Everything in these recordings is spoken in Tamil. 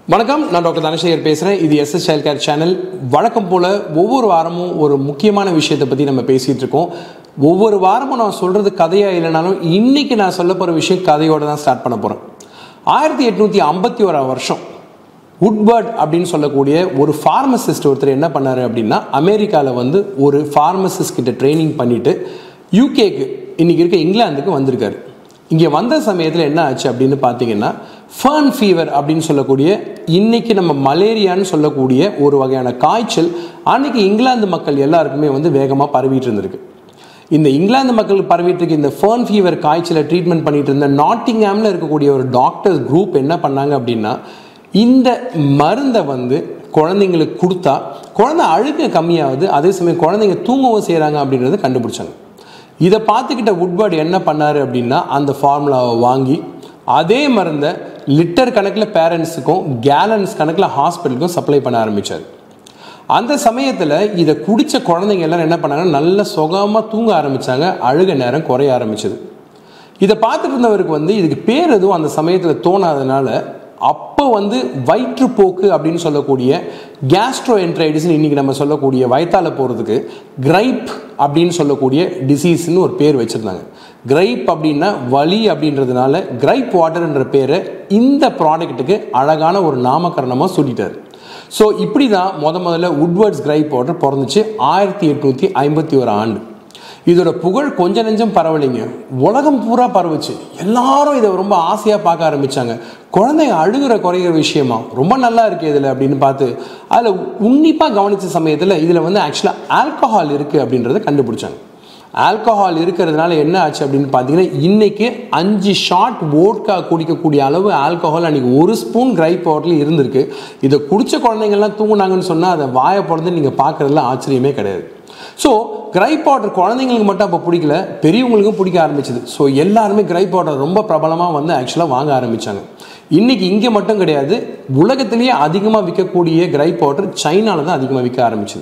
வணக்கம் நான் டாக்டர் தனசேகர் பேசுகிறேன் இது எஸ்எஸ் சைல்ட் கேர் சேனல் வழக்கம் போல் ஒவ்வொரு வாரமும் ஒரு முக்கியமான விஷயத்தை பற்றி நம்ம பேசிகிட்டு இருக்கோம் ஒவ்வொரு வாரமும் நான் சொல்கிறது கதையாக இல்லைனாலும் இன்னைக்கு நான் சொல்ல போகிற விஷயம் கதையோட தான் ஸ்டார்ட் பண்ண போகிறேன் ஆயிரத்தி எட்நூற்றி ஐம்பத்தி ஓராம் வருஷம் உட்பர்ட் அப்படின்னு சொல்லக்கூடிய ஒரு ஃபார்மசிஸ்ட் ஒருத்தர் என்ன பண்ணாரு அப்படின்னா அமெரிக்காவில் வந்து ஒரு ஃபார்மசிஸ்ட் கிட்ட ட்ரைனிங் பண்ணிட்டு யூகேக்கு இன்னைக்கு இருக்க இங்கிலாந்துக்கு வந்திருக்காரு இங்கே வந்த சமயத்தில் என்ன ஆச்சு அப்படின்னு பார்த்தீங்கன்னா ஃபர்ன் ஃபீவர் அப்படின்னு சொல்லக்கூடிய இன்னைக்கு நம்ம மலேரியான்னு சொல்லக்கூடிய ஒரு வகையான காய்ச்சல் அன்னைக்கு இங்கிலாந்து மக்கள் எல்லாருக்குமே வந்து வேகமாக பரவிட்டு இருந்திருக்கு இந்த இங்கிலாந்து மக்களுக்கு பரவிட்டு இருக்க இந்த ஃபர்ன் ஃபீவர் காய்ச்சலை ட்ரீட்மெண்ட் பண்ணிட்டு இருந்த நாட்டிங்ஹாமில் இருக்கக்கூடிய ஒரு டாக்டர்ஸ் குரூப் என்ன பண்ணாங்க அப்படின்னா இந்த மருந்தை வந்து குழந்தைங்களுக்கு கொடுத்தா குழந்தை அழுக கம்மியாகுது அதே சமயம் குழந்தைங்க தூங்கவும் செய்கிறாங்க அப்படின்றத கண்டுபிடிச்சாங்க இதை பார்த்துக்கிட்ட உட்வர்ட் என்ன பண்ணாரு அப்படின்னா அந்த ஃபார்முலாவை வாங்கி அதே மருந்தை லிட்டர் கணக்கில் பேரண்ட்ஸுக்கும் கேலன்ஸ் கணக்கில் ஹாஸ்பிட்டலுக்கும் சப்ளை பண்ண ஆரம்பித்தார் அந்த சமயத்தில் இதை குடித்த குழந்தைங்க எல்லாரும் என்ன பண்ணாங்கன்னா நல்ல சுகமாக தூங்க ஆரம்பித்தாங்க அழுக நேரம் குறைய ஆரம்பிச்சது இதை பார்த்துட்டு இருந்தவருக்கு வந்து இதுக்கு பேர் எதுவும் அந்த சமயத்தில் தோணாதனால அப்போ வந்து வயிற்றுப்போக்கு அப்படின்னு சொல்லக்கூடிய கேஸ்ட்ரோ என்ட்ரைடிஸ்னு இன்றைக்கி நம்ம சொல்லக்கூடிய வயத்தால போகிறதுக்கு கிரைப் அப்படின்னு சொல்லக்கூடிய டிசீஸ்னு ஒரு பேர் வச்சுருந்தாங்க கிரைப் அப்படின்னா வலி அப்படின்றதுனால கிரைப் வாட்டர்ன்ற பேரை இந்த ப்ராடக்ட்டுக்கு அழகான ஒரு நாமகரணமாக சொல்லிட்டார் ஸோ இப்படி தான் முத முதல்ல உட்வர்ட்ஸ் கிரைப் வாட்டர் பிறந்துச்சு ஆயிரத்தி எட்நூற்றி ஐம்பத்தி ஒரு ஆண்டு இதோட புகழ் கொஞ்ச நெஞ்சம் பரவலைங்க உலகம் பூரா பரவுச்சு எல்லாரும் இதை ரொம்ப ஆசையாக பார்க்க ஆரம்பிச்சாங்க குழந்தைங்க அழுகிற குறைகிற விஷயமா ரொம்ப நல்லா இருக்கு இதில் அப்படின்னு பார்த்து அதில் உன்னிப்பாக கவனித்த சமயத்தில் இதில் வந்து ஆக்சுவலாக ஆல்கஹால் இருக்குது அப்படின்றத கண்டுபிடிச்சாங்க ஆல்கஹால் இருக்கிறதுனால என்ன ஆச்சு அப்படின்னு பார்த்தீங்கன்னா இன்னைக்கு அஞ்சு ஷாட் ஓட்கா குடிக்கக்கூடிய அளவு ஆல்கஹால் அன்னைக்கு ஒரு ஸ்பூன் கிரைப் பவுடர்ல இருந்திருக்கு இதை குடிச்ச குழந்தைங்கள்லாம் தூங்குனாங்கன்னு சொன்னால் அதை வாயை பிறந்து நீங்கள் பார்க்குறதுல ஆச்சரியமே கிடையாது ஸோ கிரைப் பவுடர் குழந்தைங்களுக்கு மட்டும் அப்போ பிடிக்கல பெரியவங்களுக்கும் பிடிக்க ஆரம்பிச்சது ஸோ எல்லாருமே கிரைப் பவுடர் ரொம்ப பிரபலமாக வந்து ஆக்சுவலாக வாங்க ஆரம்பித்தாங்க இன்னைக்கு இங்கே மட்டும் கிடையாது உலகத்திலேயே அதிகமாக விற்கக்கூடிய கிரைப் பவுடர் சைனாவில் தான் அதிகமாக விற்க ஆரம்பிச்சது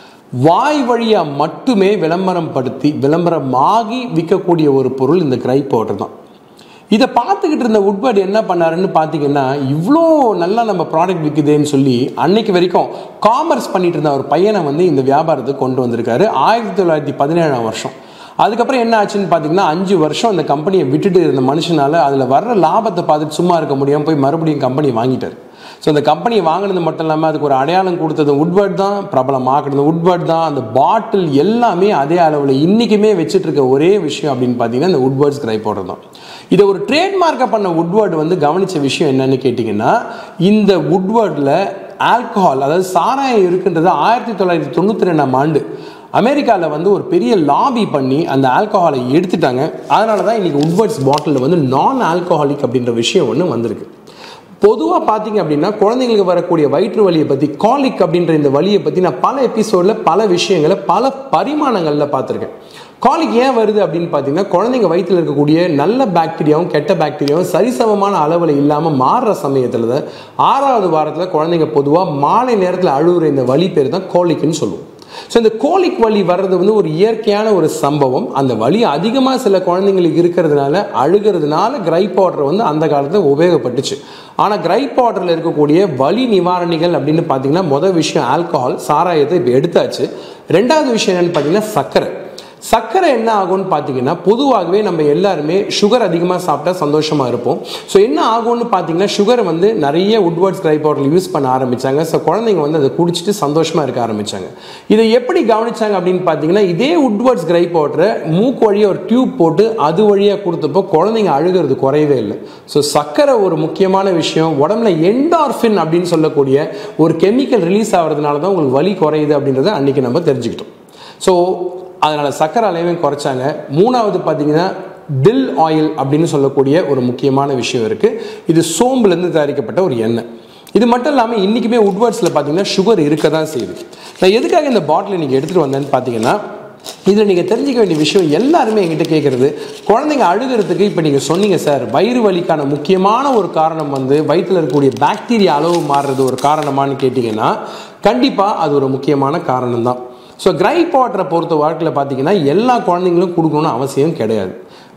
வாய் வழியாக மட்டுமே விளம்பரம் படுத்தி விளம்பரமாகி விற்கக்கூடிய ஒரு பொருள் இந்த கிரைப் பவுடர் தான் இதை பார்த்துக்கிட்டு இருந்த உட்பர்ட் என்ன பண்ணாருன்னு பார்த்தீங்கன்னா இவ்வளோ நல்லா நம்ம ப்ராடக்ட் விற்குதேன்னு சொல்லி அன்னைக்கு வரைக்கும் காமர்ஸ் பண்ணிட்டு இருந்த ஒரு பையனை வந்து இந்த வியாபாரத்துக்கு கொண்டு வந்திருக்காரு ஆயிரத்தி தொள்ளாயிரத்தி பதினேழாம் வருஷம் அதுக்கப்புறம் என்ன ஆச்சுன்னு பார்த்தீங்கன்னா அஞ்சு வருஷம் அந்த கம்பெனியை விட்டுட்டு இருந்த மனுஷனால அதில் வர்ற லாபத்தை பார்த்துட்டு சும்மா இருக்க முடியாமல் போய் மறுபடியும் கம்பெனி வாங்கிட்டார் ஸோ அந்த கம்பெனியை வாங்கினது மட்டும் இல்லாமல் அதுக்கு ஒரு அடையாளம் கொடுத்தது உட்வர்ட் தான் பிரபலமாக்குனது உட்வர்ட் தான் அந்த பாட்டில் எல்லாமே அதே அளவில் இன்றைக்குமே வச்சுட்டு இருக்க ஒரே விஷயம் அப்படின்னு பார்த்தீங்கன்னா இந்த உட்வர்ட்ஸ் கிரை பவுடர் தான் இதை ஒரு ட்ரேட்மார்க்கை பண்ண உட்வர்ட் வந்து கவனித்த விஷயம் என்னன்னு கேட்டிங்கன்னா இந்த உட்வர்டில் ஆல்கஹால் அதாவது சாராயம் இருக்குன்றது ஆயிரத்தி தொள்ளாயிரத்தி தொண்ணூற்றி ரெண்டாம் ஆண்டு அமெரிக்காவில் வந்து ஒரு பெரிய லாபி பண்ணி அந்த ஆல்கஹாலை எடுத்துட்டாங்க அதனால தான் இன்றைக்கி உட்வர்ட்ஸ் பாட்டிலில் வந்து நான் ஆல்கஹாலிக் அப்படின்ற விஷயம் ஒன்று வந்திருக்கு பொதுவாக பார்த்தீங்க அப்படின்னா குழந்தைங்களுக்கு வரக்கூடிய வயிற்று வலியை பற்றி காலிக் அப்படின்ற இந்த வலியை பற்றி நான் பல எபிசோடில் பல விஷயங்களை பல பரிமாணங்களில் பார்த்துருக்கேன் காலிக் ஏன் வருது அப்படின்னு பார்த்தீங்கன்னா குழந்தைங்க வயிற்றில் இருக்கக்கூடிய நல்ல பாக்டீரியாவும் கெட்ட பாக்டீரியாவும் சரிசமமான அளவில் இல்லாமல் மாறுற சமயத்தில் தான் ஆறாவது வாரத்தில் குழந்தைங்க பொதுவாக மாலை நேரத்தில் அழுகுற இந்த வலி பேர் தான் கோலிக்னு சொல்லுவோம் ஸோ இந்த கோலிக் வலி வர்றது வந்து ஒரு இயற்கையான ஒரு சம்பவம் அந்த வலி அதிகமாக சில குழந்தைங்களுக்கு இருக்கிறதுனால அழுகிறதுனால கிரைப் பவுடர் வந்து அந்த காலத்தில் உபயோகப்பட்டுச்சு ஆனால் கிரைப் பவுடரில் இருக்கக்கூடிய வலி நிவாரணிகள் அப்படின்னு பார்த்தீங்கன்னா மொதல் விஷயம் ஆல்கஹால் சாராயத்தை இப்போ எடுத்தாச்சு ரெண்டாவது விஷயம் என்னென்னு பார்த்தீங்கன்னா சர்க்கரை சர்க்கரை என்ன ஆகும்னு பார்த்தீங்கன்னா பொதுவாகவே நம்ம எல்லாருமே சுகர் அதிகமாக சாப்பிட்டா சந்தோஷமாக இருப்போம் ஸோ என்ன ஆகும்னு பார்த்தீங்கன்னா சுகரை வந்து நிறைய உட்வர்ட்ஸ் கிரை பவுடர் யூஸ் பண்ண ஆரம்பித்தாங்க ஸோ குழந்தைங்க வந்து அதை குடிச்சிட்டு சந்தோஷமாக இருக்க ஆரம்பித்தாங்க இதை எப்படி கவனிச்சாங்க அப்படின்னு பார்த்தீங்கன்னா இதே உட்வர்ட்ஸ் கிரை பவுடரை மூக்கு வழியாக ஒரு டியூப் போட்டு அது வழியாக கொடுத்தப்போ குழந்தைங்க அழுகிறது குறையவே இல்லை ஸோ சர்க்கரை ஒரு முக்கியமான விஷயம் உடம்புல என்டார்ஃபின் அப்படின்னு சொல்லக்கூடிய ஒரு கெமிக்கல் ரிலீஸ் ஆகிறதுனால தான் உங்களுக்கு வலி குறையுது அப்படின்றத அன்றைக்கி நம்ம தெரிஞ்சுக்கிட்டோம் ஸோ அதனால் சக்கரை அளவையும் குறைச்சாங்க மூணாவது பார்த்தீங்கன்னா டில் ஆயில் அப்படின்னு சொல்லக்கூடிய ஒரு முக்கியமான விஷயம் இருக்குது இது சோம்புலேருந்து தயாரிக்கப்பட்ட ஒரு எண்ணெய் இது மட்டும் இல்லாமல் இன்றைக்குமே உட்வர்ட்ஸில் பார்த்தீங்கன்னா சுகர் இருக்க தான் செய்யுது நான் எதுக்காக இந்த பாட்டில் நீங்கள் எடுத்துகிட்டு வந்தேன்னு பார்த்தீங்கன்னா இதில் நீங்கள் தெரிஞ்சிக்க வேண்டிய விஷயம் எல்லாருமே எங்கிட்ட கேட்குறது குழந்தைங்க அழுகிறதுக்கு இப்போ நீங்கள் சொன்னீங்க சார் வயிறு வலிக்கான முக்கியமான ஒரு காரணம் வந்து வயிற்றில் இருக்கக்கூடிய பாக்டீரியா அளவு மாறுறது ஒரு காரணமானு கேட்டிங்கன்னா கண்டிப்பாக அது ஒரு முக்கியமான காரணம் தான் ஸோ கிரைப் வாட்டரை பொறுத்த வாழ்க்கையில் பார்த்தீங்கன்னா எல்லா குழந்தைங்களும் கொடுக்கணும்னு அவசியம் கிடையாது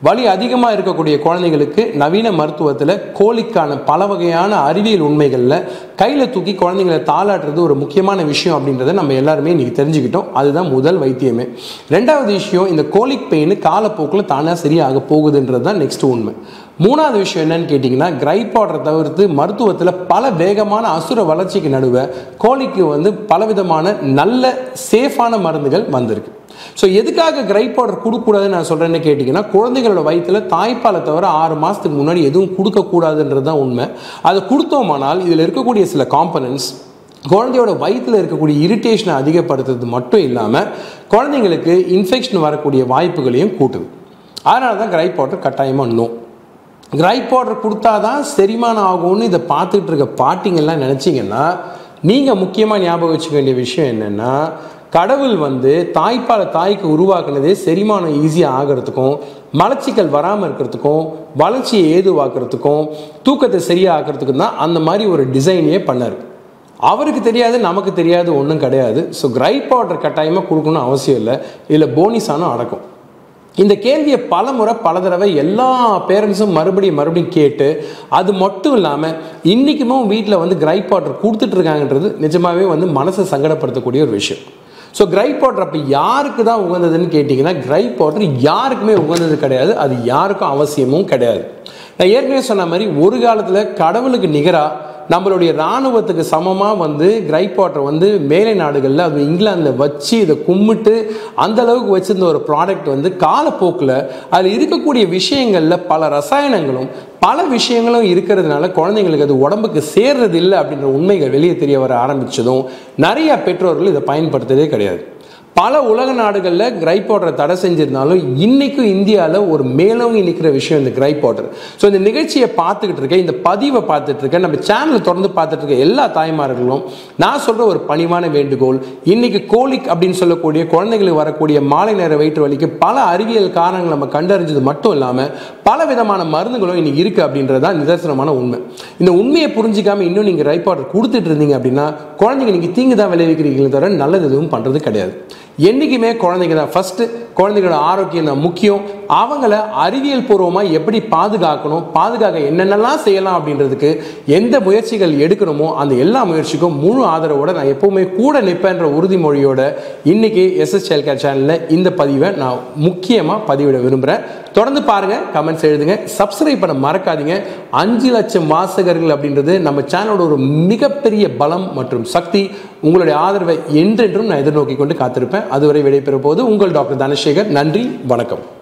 வலி அதிகமாக இருக்கக்கூடிய குழந்தைங்களுக்கு நவீன மருத்துவத்தில் கோழிக்கான பல வகையான அறிவியல் உண்மைகளில் கையில் தூக்கி குழந்தைங்களை தாளாட்டுறது ஒரு முக்கியமான விஷயம் அப்படின்றத நம்ம எல்லாருமே இன்னைக்கு தெரிஞ்சுக்கிட்டோம் அதுதான் முதல் வைத்தியமே ரெண்டாவது விஷயம் இந்த கோலிக் பெயின் காலப்போக்கில் தானாக சரியாக போகுதுன்றது தான் நெக்ஸ்ட் உண்மை மூணாவது விஷயம் என்னன்னு கேட்டிங்கன்னா கிரைப் ஆர்டரை தவிர்த்து மருத்துவத்தில் பல வேகமான அசுர வளர்ச்சிக்கு நடுவே கோழிக்கு வந்து பலவிதமான நல்ல சேஃபான மருந்துகள் வந்திருக்கு ஸோ எதுக்காக கிரைப் பவுடர் கொடுக்கக்கூடாதுன்னு நான் சொல்கிறேன்னு கேட்டிங்கன்னா குழந்தைங்களோட வயிற்றில் தாய்ப்பாலை தவிர ஆறு மாதத்துக்கு முன்னாடி எதுவும் கொடுக்கக்கூடாதுன்றது தான் உண்மை அதை கொடுத்தோமானால் இதில் இருக்கக்கூடிய சில காம்பனன்ட்ஸ் குழந்தையோட வயிற்றில் இருக்கக்கூடிய இரிட்டேஷனை அதிகப்படுத்துறது மட்டும் இல்லாமல் குழந்தைங்களுக்கு இன்ஃபெக்ஷன் வரக்கூடிய வாய்ப்புகளையும் கூட்டுது அதனால தான் கிரைப் பவுடர் கட்டாயமாக நோ கிரைப் பவுடர் கொடுத்தா தான் செரிமானம் ஆகும்னு இதை பார்த்துட்டு இருக்க பாட்டிங்கெல்லாம் நினச்சிங்கன்னா நீங்கள் முக்கியமாக ஞாபகம் வச்சுக்க வேண்டிய விஷயம் என்னென்னா கடவுள் வந்து தாய்ப்பாலை தாய்க்கு உருவாக்குனதே செரிமானம் ஈஸியாக ஆகிறதுக்கும் மலச்சிக்கல் வராமல் இருக்கிறதுக்கும் வளர்ச்சியை ஏதுவாக்குறதுக்கும் தூக்கத்தை சரியாக ஆக்கிறதுக்கும் தான் அந்த மாதிரி ஒரு டிசைனையே பண்ணார் அவருக்கு தெரியாது நமக்கு தெரியாது ஒன்றும் கிடையாது ஸோ கிரைப் பவுடர் கட்டாயமாக கொடுக்கணும்னு அவசியம் இல்லை இதில் போனிஸானும் அடக்கும் இந்த கேள்வியை பல முறை பல தடவை எல்லா பேரண்ட்ஸும் மறுபடியும் மறுபடியும் கேட்டு அது மட்டும் இல்லாமல் இன்றைக்குமும் வீட்டில் வந்து கிரைப் பவுடர் கொடுத்துட்ருக்காங்கன்றது நிஜமாகவே வந்து மனசை சங்கடப்படுத்தக்கூடிய ஒரு விஷயம் ஸோ கிரைப் பவுடர் அப்போ யாருக்கு தான் உகந்ததுன்னு கேட்டிங்கன்னா கிரைப் பவுடர் யாருக்குமே உகந்தது கிடையாது அது யாருக்கும் அவசியமும் கிடையாது நான் ஏற்கனவே சொன்ன மாதிரி ஒரு காலத்தில் கடவுளுக்கு நிகராக நம்மளுடைய இராணுவத்துக்கு சமமாக வந்து கிரைப் வாட்டர் வந்து மேலை நாடுகளில் அது இங்கிலாந்தில் வச்சு இதை கும்பிட்டு அந்த அளவுக்கு வச்சிருந்த ஒரு ப்ராடக்ட் வந்து காலப்போக்கில் அதில் இருக்கக்கூடிய விஷயங்களில் பல ரசாயனங்களும் பல விஷயங்களும் இருக்கிறதுனால குழந்தைங்களுக்கு அது உடம்புக்கு சேர்றது இல்லை அப்படின்ற உண்மைகள் வெளியே தெரிய வர ஆரம்பித்ததும் நிறைய பெற்றோர்கள் இதை பயன்படுத்துறதே கிடையாது பல உலக நாடுகளில் கிரைப் வாட்டரை தடை செஞ்சிருந்தாலும் இன்னைக்கும் இந்தியாவில் ஒரு மேலோங்கி நிற்கிற விஷயம் இந்த கிரைப் வாட்டர் ஸோ இந்த நிகழ்ச்சியை பார்த்துக்கிட்டு இருக்கேன் இந்த பதிவை பார்த்துட்டு இருக்கேன் நம்ம சேனலை தொடர்ந்து பார்த்துட்டு இருக்க எல்லா தாய்மார்களும் நான் சொல்கிற ஒரு பணிவான வேண்டுகோள் இன்னைக்கு கோலிக் அப்படின்னு சொல்லக்கூடிய குழந்தைகளுக்கு வரக்கூடிய மாலை நேர வயிற்று வலிக்கு பல அறிவியல் காரணங்கள் நம்ம கண்டறிஞ்சது மட்டும் இல்லாமல் பல விதமான மருந்துகளும் இன்னைக்கு இருக்குது அப்படின்றது தான் நிதர்சனமான உண்மை இந்த உண்மையை புரிஞ்சிக்காம இன்னும் நீங்கள் ரைப் வாட்டர் கொடுத்துட்டு இருந்தீங்க அப்படின்னா குழந்தைங்க நீங்கள் தீங்கு தான் விளைவிக்கிறீங்களே தவிர நல்லது எதுவும் பண்ணுறது கிடையாது என்றைக்குமே குழந்தைங்க தான் ஃபஸ்ட்டு குழந்தைங்களோட ஆரோக்கியம் தான் முக்கியம் அவங்கள அறிவியல் பூர்வமாக எப்படி பாதுகாக்கணும் பாதுகாக்க என்னென்னலாம் செய்யலாம் அப்படின்றதுக்கு எந்த முயற்சிகள் எடுக்கணுமோ அந்த எல்லா முயற்சிக்கும் முழு ஆதரவோட நான் எப்பவுமே கூட நிற்பேன்ற உறுதிமொழியோட இன்னைக்கு எஸ்எஸ் சைல்ட் கேர் சேனலில் இந்த பதிவை நான் முக்கியமாக பதிவிட விரும்புகிறேன் தொடர்ந்து பாருங்க கமெண்ட்ஸ் எழுதுங்க சப்ஸ்கிரைப் பண்ண மறக்காதீங்க அஞ்சு லட்சம் வாசகர்கள் அப்படின்றது நம்ம சேனலோட ஒரு மிகப்பெரிய பலம் மற்றும் சக்தி உங்களுடைய ஆதரவை என்றென்றும் நான் எதிர்நோக்கி கொண்டு காத்திருப்பேன் அதுவரை விடைபெறும் போது உங்கள் டாக்டர் தனசேகர் நன்றி வணக்கம்